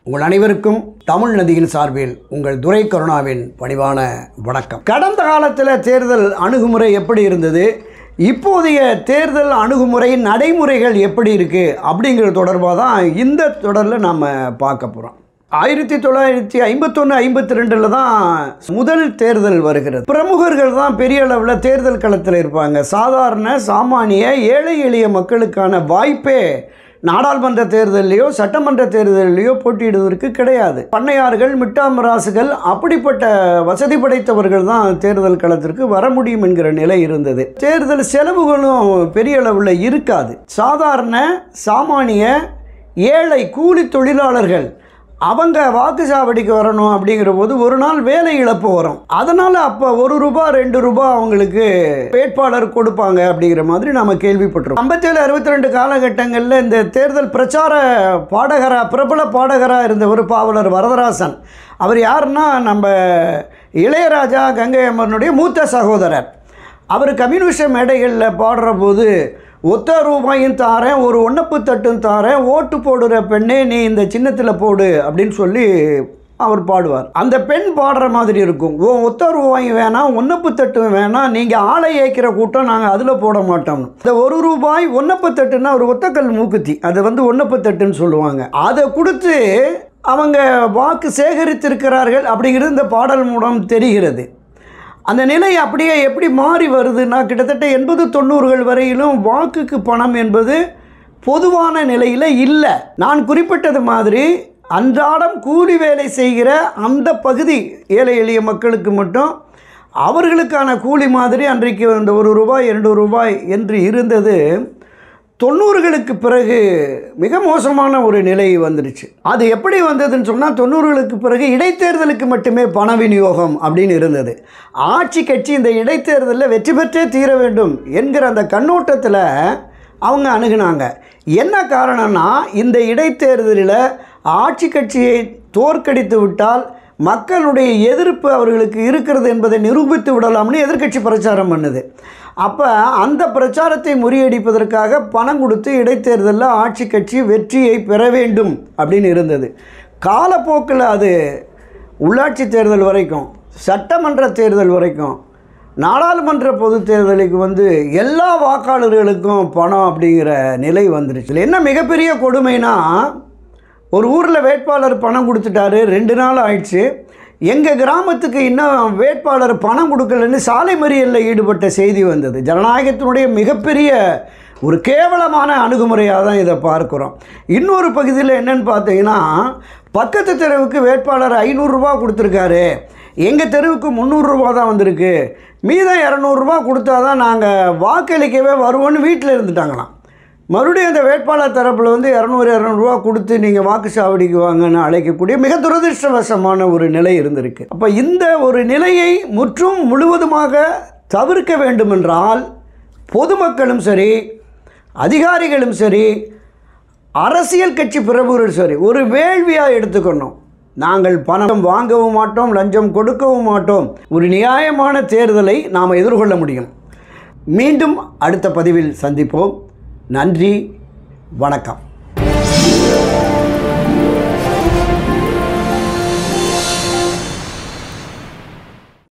உங்கள் அனைவருக்கும் தமிழ் நதியின் சார்பில் உங்கள் துரை கருணாவின் பணிவான வணக்கம் கடந்த காலத்தில் தேர்தல் அணுகுமுறை எப்படி இருந்தது இப்போதைய தேர்தல் அணுகுமுறை நடைமுறைகள் எப்படி இருக்குது அப்படிங்கிறது தொடர்பாக தான் இந்த தொடரில் நம்ம பார்க்க போகிறோம் ஆயிரத்தி தொள்ளாயிரத்தி ஐம்பத்தொன்று ஐம்பத்தி ரெண்டில் தான் முதல் தேர்தல் வருகிறது பிரமுகர்கள் தான் பெரிய அளவில் தேர்தல் களத்தில் இருப்பாங்க சாதாரண சாமானிய ஏழை எளிய மக்களுக்கான வாய்ப்பே நாடாளுமன்ற தேர்தலையோ சட்டமன்ற தேர்தலையோ போட்டியிடுவதற்கு கிடையாது பண்ணையார்கள் மிட்டாமராசுகள் அப்படிப்பட்ட வசதி படைத்தவர்கள் தான் தேர்தல் களத்திற்கு வர முடியும் என்கிற நிலை இருந்தது தேர்தல் செலவுகளும் பெரிய அளவில் இருக்காது சாதாரண சாமானிய ஏழை கூலி தொழிலாளர்கள் அவங்க வாக்குச்சாவடிக்கு வரணும் அப்படிங்கிற போது ஒரு நாள் வேலை இழப்பு வரும் அதனால் அப்போ ஒரு ரூபா ரெண்டு ரூபா அவங்களுக்கு வேட்பாளர் கொடுப்பாங்க அப்படிங்கிற மாதிரி நம்ம கேள்விப்பட்டிருக்கோம் ஐம்பத்தேழு அறுபத்தி ரெண்டு காலகட்டங்களில் இந்த தேர்தல் பிரச்சார பாடகரா பிரபல பாடகராக இருந்தவர் பாவலர் வரதராசன் அவர் யாருன்னா நம்ம இளையராஜா கங்கை அம்மனுடைய மூத்த சகோதரர் அவர் கம்யூனிஸ்ட மேடைகளில் பாடுற போது ஒத்த ரூபாயும் தாரேன் ஒரு ஒன்னப்பு தட்டும் தாரேன் ஓட்டு போடுற பெண்ணே நீ இந்த சின்னத்தில் போடு அப்படின்னு சொல்லி அவர் பாடுவார் அந்த பெண் பாடுற மாதிரி இருக்கும் ஓ ஒத்த ரூபாயும் வேணாம் ஒன்னப்பு தட்டும் வேணாம் நீங்கள் ஆளை ஏய்க்கிற கூட்டம் நாங்கள் அதில் போட மாட்டோம் இந்த ஒரு ரூபாய் ஒன்னப்பு தட்டுன்னா ஒரு ஒத்தக்கல் மூக்குத்தி அதை வந்து ஒன்னப்பு தட்டுன்னு சொல்லுவாங்க அதை கொடுத்து அவங்க வாக்கு சேகரித்திருக்கிறார்கள் அப்படிங்கிறது இந்த பாடல் மூலம் தெரிகிறது அந்த நிலை அப்படியே எப்படி மாறி வருதுன்னா கிட்டத்தட்ட எண்பது தொண்ணூறுகள் வரையிலும் வாக்குக்கு பணம் என்பது பொதுவான நிலையில் இல்லை நான் குறிப்பிட்டது மாதிரி அன்றாடம் கூலி வேலை செய்கிற அந்த பகுதி ஏழை எளிய மக்களுக்கு மட்டும் அவர்களுக்கான கூலி மாதிரி அன்றைக்கு அந்த ஒரு ரூபாய் இரண்டு ரூபாய் என்று இருந்தது தொண்ணூறுகளுக்கு பிறகு மிக மோசமான ஒரு நிலை வந்துடுச்சு அது எப்படி வந்ததுன்னு சொன்னால் தொண்ணூறுகளுக்கு பிறகு இடைத்தேர்தலுக்கு மட்டுமே பண விநியோகம் அப்படின்னு இருந்தது ஆட்சி கட்சி இந்த இடைத்தேர்தலில் வெற்றி பெற்றே தீர வேண்டும் என்கிற அந்த கண்ணோட்டத்தில் அவங்க அணுகுனாங்க என்ன காரணம்னா இந்த இடைத்தேர்தலில் ஆட்சி கட்சியை தோற்கடித்து விட்டால் மக்களுடைய எதிர்ப்பு அவர்களுக்கு இருக்கிறது என்பதை நிரூபித்து விடலாம்னு எதிர்க்கட்சி பிரச்சாரம் பண்ணுது அப்போ அந்த பிரச்சாரத்தை முறியடிப்பதற்காக பணம் கொடுத்து இடைத்தேர்தலில் ஆட்சி கட்சி வெற்றியை பெற வேண்டும் அப்படின்னு இருந்தது காலப்போக்கில் அது உள்ளாட்சி தேர்தல் வரைக்கும் சட்டமன்ற தேர்தல் வரைக்கும் நாடாளுமன்ற பொது தேர்தலுக்கு வந்து எல்லா வாக்காளர்களுக்கும் பணம் அப்படிங்கிற நிலை வந்துருச்சு இதுல என்ன மிகப்பெரிய கொடுமைனா ஒரு ஊரில் வேட்பாளர் பணம் கொடுத்துட்டாரு ரெண்டு நாள் ஆயிடுச்சு எங்கள் கிராமத்துக்கு இன்னும் வேட்பாளர் பணம் கொடுக்கலன்னு சாலை மறியலில் ஈடுபட்ட செய்தி வந்தது ஜனநாயகத்தினுடைய மிகப்பெரிய ஒரு கேவலமான அணுகுமுறையாக தான் இதை பார்க்குறோம் இன்னொரு பகுதியில் என்னன்னு பார்த்தீங்கன்னா பக்கத்து தெருவுக்கு வேட்பாளர் ஐநூறுரூவா கொடுத்துருக்காரு எங்கள் தெருவுக்கு முந்நூறுரூவா தான் வந்திருக்கு மீதம் இரநூறுபா கொடுத்தா தான் நாங்கள் வாக்களிக்கவே வருவோன்னு வீட்டில் இருந்துட்டாங்களாம் மறுபடியும் அந்த வேட்பாளர் தரப்பில் வந்து இரநூறு இரநூறுவா கொடுத்து நீங்கள் வாக்குச்சாவடிக்கு வாங்கன்னு அழைக்கக்கூடிய மிக துரதிருஷ்டவசமான ஒரு நிலை இருந்திருக்கு அப்போ இந்த ஒரு நிலையை முற்றும் முழுவதுமாக தவிர்க்க வேண்டுமென்றால் பொதுமக்களும் சரி அதிகாரிகளும் சரி அரசியல் கட்சி பிரபுகளும் சரி ஒரு வேள்வியாக எடுத்துக்கணும் நாங்கள் பணம் வாங்கவும் மாட்டோம் லஞ்சம் கொடுக்கவும் மாட்டோம் ஒரு நியாயமான தேர்தலை நாம் எதிர்கொள்ள முடியும் மீண்டும் அடுத்த பதிவில் சந்திப்போம் நன்றி வணக்கம்